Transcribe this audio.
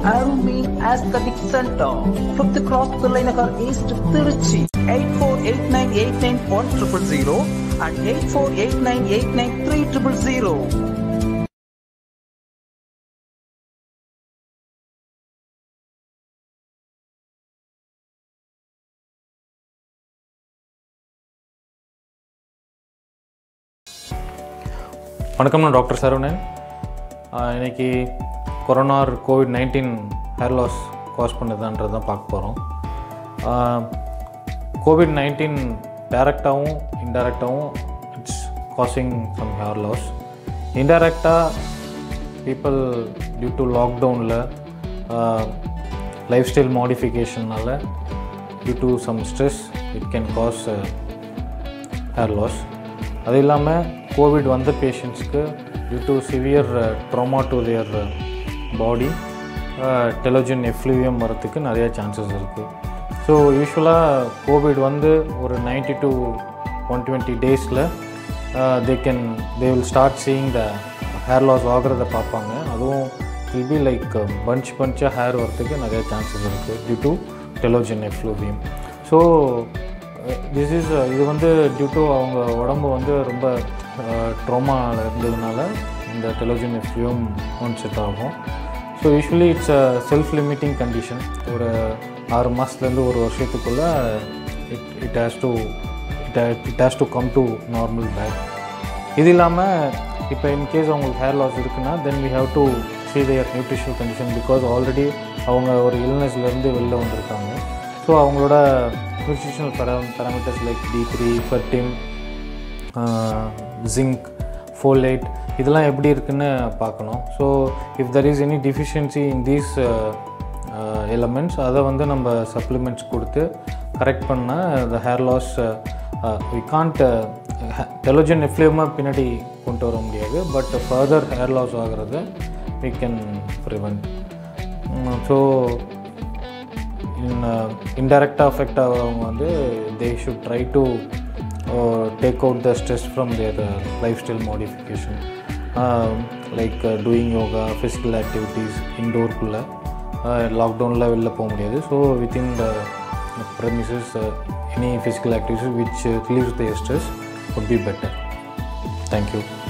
Arumi Aesthetic Center, Fifth Cross Thillinagar East, Tiruchi, 8489891000 and 8489893000. வணக்கம் நான் doctor Saravanan ஆஹ் இன்னைக்கு corona covid nineteen hair loss cause பண்ணுதான்றது தான் பார்க்க போகிறோம் கோவிட் நைன்டீன் டைரக்டாகவும் இன்டைரக்டாகவும் it's causing some hair loss இன்டைரக்டாக பீப்புள் டியூ டு லாக்டவுனில் லைஃப் ஸ்டைல் மாடிஃபிகேஷனால் due to some stress it can cause hair loss அது இல்லாமல் கோவிட் வந்த பேஷண்ட்ஸ்க்கு due to severe trauma to their body telogen effluvium வரத்துக்கு நிறைய சான்சஸ் இருக்குது ஸோ யூஸ்வலாக கோவிட் வந்து ஒரு நைன்டி டு ஒன் டுவெண்ட்டி டேஸில் they can they will start seeing the hair loss ஆகிறத பார்ப்பாங்க அதுவும் வில் பி லைக் பஞ்ச் பஞ்சாக ஹேர் வரத்துக்கு நிறைய சான்சஸ் இருக்குது due to telogen effluvium so this is இது வந்து டியூ டு அவங்க உடம்பு வந்து ரொம்ப ட்ரோமாவில் இருந்ததுனால இந்த டெலோஜன் எஃப்யூம் கான்செப்ட் ஆகும் so usually it's a self limiting condition ஒரு ஆறு மாதத்துலேருந்து ஒரு வருஷத்துக்குள்ளே it it has to it it has to come to normal back இது இல்லாமல் இப்போ இன்கேஸ் அவங்களுக்கு ஹேர் லாஸ் இருக்குன்னா then we have to see their nutritional condition because already அவங்க ஒரு இல்னஸ்லேருந்து வெளில வந்திருக்காங்க ஸோ அவங்களோட nutritional para parameters like D three ferritin zinc folate இதெல்லாம் எப்படி இருக்குன்னு பார்க்கணும் so if there is any deficiency in these elements அதை வந்து நம்ம சப்ளிமெண்ட்ஸ் கொடுத்து கரெக்ட் பண்ணால் the hair loss we can't telogen எஃப்ளேமாக பின்னாடி கொண்டு வர முடியாது பட் ஃபர்தர் ஹேர் லாஸ் ஆகிறத we can prevent so in இன்டெரக்டாக அஃபெக்ட் ஆகிறவங்க வந்து they should try to take out the stress from their life style modification like doing yoga physical activities இன்டோருக்குள்ளே லாக்டவுனில் வெளில போக முடியாது so within the premises any physical activities which relieves the stress would be better. Thank you.